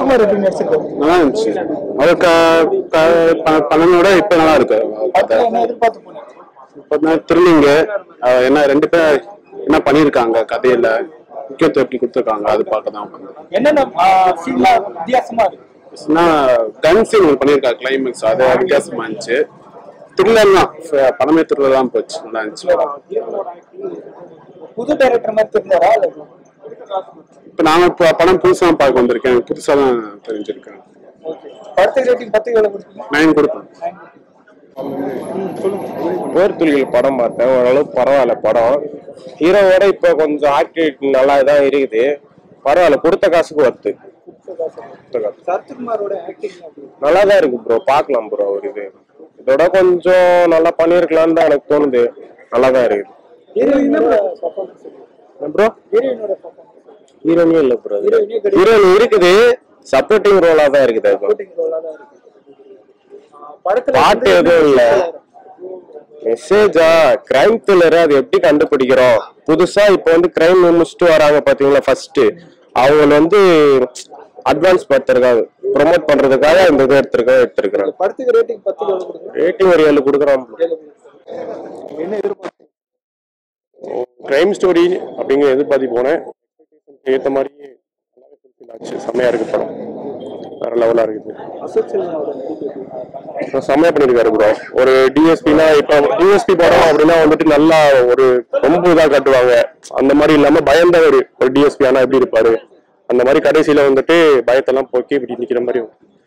சரத்குமார் எப்படி நடிச்சிருக்காரு நல்லா இருந்துச்சு அவர் பணனோட இப்ப நல்லா இருக்கு படத்துல என்ன எதிர்பார்த்து போனீங்க த்ரில்லிங்கு என்ன ரெண்டு பேர் என்ன பண்ணியிருக்காங்க கதையில முக்கியத்துவம் எப்படி கொடுத்துருக்காங்க அது பார்க்க தான் வந்தேன். என்னென்ன சீன்லாம் வித்தியாசமா இருக்கு கன் சீன் ஒன்று பண்ணியிருக்காரு கிளைமேக்ஸ் அது வித்தியாசமா இருந்துச்சு த்ரில்லர் தான் ஃப- படமே த்ரில்லர் தான் போச்சு நல்லா இருந்துச்சு புது டைரக்டர் மாதிரி தெரிஞ்சாரா இல்ல இப்போ நான் இப்போ படம் புதுசாக பார்க்க வந்திருக்கேன் புதுசாக தான் தெரிஞ்சிருக்கேன் படத்துக்கு ரேட்டிங் பத்துக்கு எவ்வளவு கொடுப்பீங்க நைன் கொடுப்பேன் போர்த்துளிகள் படம் பார்த்தேன் ஓரளவு பரவாயில்ல படம் ஹீரோவோட இப்போ கொஞ்சம் ஆக்டிவிட்டி நல்லா தான் இருக்குது பரவாயில்ல கொடுத்த காசுக்கு ஒர்த்து சரத்குமாரோட ஆக்டிங் நல்லா தான் இருக்கு ப்ரோ பார்க்கலாம் ப்ரோ ஒரு இது இதோட கொஞ்சம் நல்லா பண்ணியிருக்கலாம்னு தான் எனக்கு தோணுது நல்லா தான் இருக்குது ஹீரோயினோட பர்ஃபார்மன்ஸ் ப்ரோ ஹீரோயினோட பர்ஃபார்மன்ஸ் ஹீரோயினே இல்லை ப்ரோ ஹீரோயினே கிடையாது ஹீரோயின் இருக்குது சப்போர்ட்டிங் ரோலாக தான் இருக்குது அது ஷூட்டிங் ரோலா தான் இருக்கு ஆ, படத்துல பாட்டு வந்து எதுவும் இல்ல. மெசேஜா கிரைம் த்ரில்லர் அது எப்படி கண்டுபிடிக்கிறோம் புதுசா இப்போ வந்து கிரைம் முடிச்சுட்டு வராங்க பாத்தீங்களா ஃபர்ஸ்ட் அவங்க வந்து அட்வான்ஸ் படுத்துறதுக்காக ப்ரொமோட் பண்றதுக்காக இந்த இது எடுத்திருக்க எடுத்திருக்கிறாங்க படத்துக்கு ரேட்டிங் பத்துக்கு எவ்வளவு கொடுக்குறீங்க ரேட்டிங் ஒரு ஏழு கொடுக்குறோம் என்ன எதிர்பார்த்து கிரைம் ஸ்டோரி அப்படிங்கிற எதிர்பார்த்து போனேன் ஏற்ற மாதிரி நல்லாவே fulfill ஆச்சு செம்மையா இருக்கு படம் வேற லெவலா இருக்குது அசோக் செல்வனோட நடிப்பு எப்படி? அப்புறம் செம்மையா பண்ணிருக்காரு ப்ரோ ஒரு டிஎஸ்பினா இப்ப டிஎஸ்பி படம் அப்படின்னா வந்துட்டு நல்லா ஒரு ரொம்ப இதா காட்டுவாங்க அந்த மாதிரி இல்லாம பயந்த ஒரு ஒரு டிஎஸ்பி ஆனா எப்படி இருப்பாரு அந்த மாதிரி கடைசியில வந்துட்டு பயத்தெல்லாம் போக்கி இப்படி நிக்கிற மாதிரி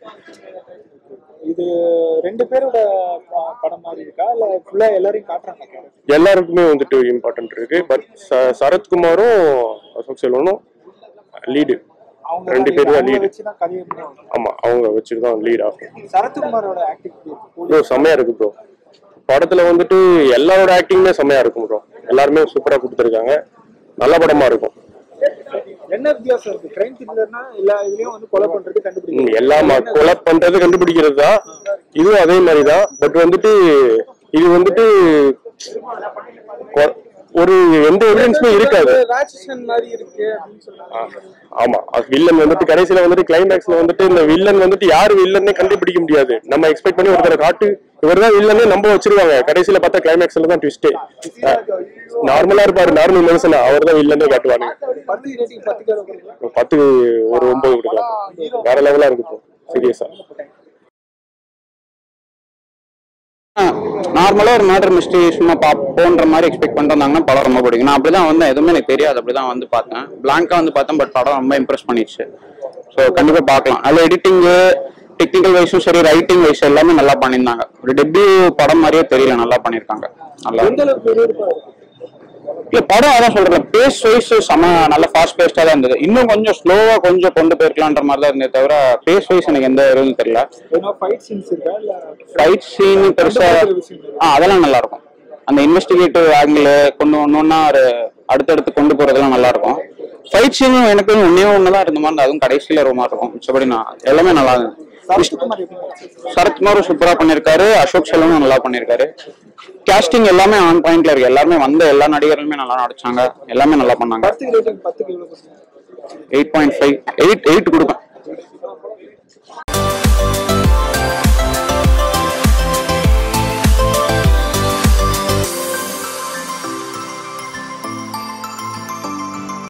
இது ரெண்டு பேரோட ப- படம் மாதிரி இருக்கா இல்ல ஃபுல்லா எல்லாரையும் காட்டுறாங்க எல்லாருக்குமே வந்துட்டு இம்பார்ட்டன்ட் இருக்கு பட் சரத்குமாரும் அசோக் செல்வனும் லீடு அவங்க ரெண்டு தான் பேரும் அவங்க lead. வச்சுதான் கதையை முடியும். ஆமா அவங்க வச்சுட்டு தான் லீட் ஆகும் சரத்குமாரோட ஆக்டிங் ப்ரோ செம்மையா இருக்கு ப்ரோ படத்துல வந்துட்டு எல்லாரோட ஆக்டிங்குமே செம்மையா இருக்கும் ப்ரோ எல்லாருமே சூப்பரா கொடுத்துருக்காங்க நல்ல படமா இருக்கும் என்ன வித்தியாசம் இருக்கு கிரைம் த்ரில்லர்னா எல்லா இதுலயும் வந்து கொலை பண்றது ம், கண்டுபிடிக்கும் எல்லாம் கொலை பண்றது கண்டுபிடிக்கிறது தான் இதுவும் அதே மாதிரி தான் பட் வந்துட்டு இது வந்துட்டு கொ- ஒரு எந்த எவிடன்ஸுமே இருக்காது ராட்சசன் மாதிரி இருக்கு அப்படின்னு சொல்றாங்க ஆமா வில்லன் வந்துட்டு கடைசியில வந்துட்டு கிளைமேக்ஸ்ல வந்துட்டு இந்த வில்லன் வந்துட்டு யாரு வில்லன்னே கண்டுபிடிக்க முடியாது நம்ம எக்ஸ்பெக்ட் பண்ணி ஒருத்தரை காட்டு இவர் தான் வில்லனே நம்ப வச்சிருவாங்க கடைசியில பார்த்தா கிளைமேக்ஸ்ல தான் ட்விஸ்டே நார்மலா இருப்பாரு நார்மல் மனுஷன் அவர் தான் வில்லனே காட்டுவாங்க படத்துக்கு ரேட்டிங் பத்துக்கு எவ்வளவு கொடுக்குறீங்க பத்துக்கு ஒரு ஒன்பது கொடுக்கலாம் வேற லெவலா இருக்கு சீரியஸா நார்மலா ஒரு மேட்டர் மிஸ்ட்ரி சும்மா பாப்போன்ற மாதிரி எக்ஸ்பெக்ட் பண்ணிட்டு வந்தாங்கன்னா படம் ரொம்ப பிடிக்கும் நான் அப்படிதான் வந்தேன் எதுவுமே எனக்கு தெரியாது அப்படிதான் வந்து பார்த்தேன் பிளாங்கா வந்து பார்த்தேன் பட் படம் ரொம்ப இம்ப்ரெஸ் பண்ணிடுச்சு ஸோ கண்டிப்பா பார்க்கலாம் நல்ல எடிட்டிங்கு டெக்னிக்கல் வைஸும் சரி ரைட்டிங் வைஸ் எல்லாமே நல்லா பண்ணியிருந்தாங்க ஒரு டெபியூ படம் மாதிரியே தெரியல நல்லா பண்ணியிருக்காங்க நல்லா எந்த அளவுக்கு விறுவிறுப்பா இருக்கு இல்ல படம் அதான் சொல்றேன் பேஸ் வைஸ் செம நல்ல ஃபாஸ்ட் பேஸ்டா தான் இருந்தது இன்னும் கொஞ்சம் ஸ்லோவா கொஞ்சம் கொண்டு போயிருக்கலான்ற மாதிரி தான் இருந்தே தவிர பேஸ் வைஸ் எனக்கு எந்த இதுவும் தெரியல ஏன்னா ஃபைட் சீன்ஸ் இருக்கா இல்ல ஃபைட் சீன் பெருசா ஆ அதெல்லாம் நல்லா இருக்கும் அந்த இன்வெஸ்டிகேட்டிவ் ஆங்கிள் கொண்டு ஒன்னொன்னா ஒரு அடுத்தடுத்து கொண்டு போறதெல்லாம் நல்லா இருக்கும் ஃபைட் சீனும் எனக்கு ஒன்னே ஒண்ணுதான் இருந்த மாதிரி இருந்தது. அதுவும் கடைசியில ரொம்ப இருக்கும் மிச்சபடி நான் எல்லாமே நல்லா இருந்தது சரத்குமார் எப்படி நடிச்சிருக்காரு? சரத்குமாரும் சூப்பரா பண்ணிருக்காரு அசோக் செல்வனும் நல்லா பண்ணிருக்காரு கேஸ்டிங் எல்லாமே ஆன் பாயிண்ட்ல இருக்கு எல்லாருமே வந்த எல்லா நடிகர்களுமே நல்லா நடிச்சாங்க எல்லாமே நல்லா பண்ணாங்க படத்துக்கு ரேட்டிங் பத்துக்கு எவ்வளவு கொடுக்குறீங்க eight point five eight eight கொடுப்பேன்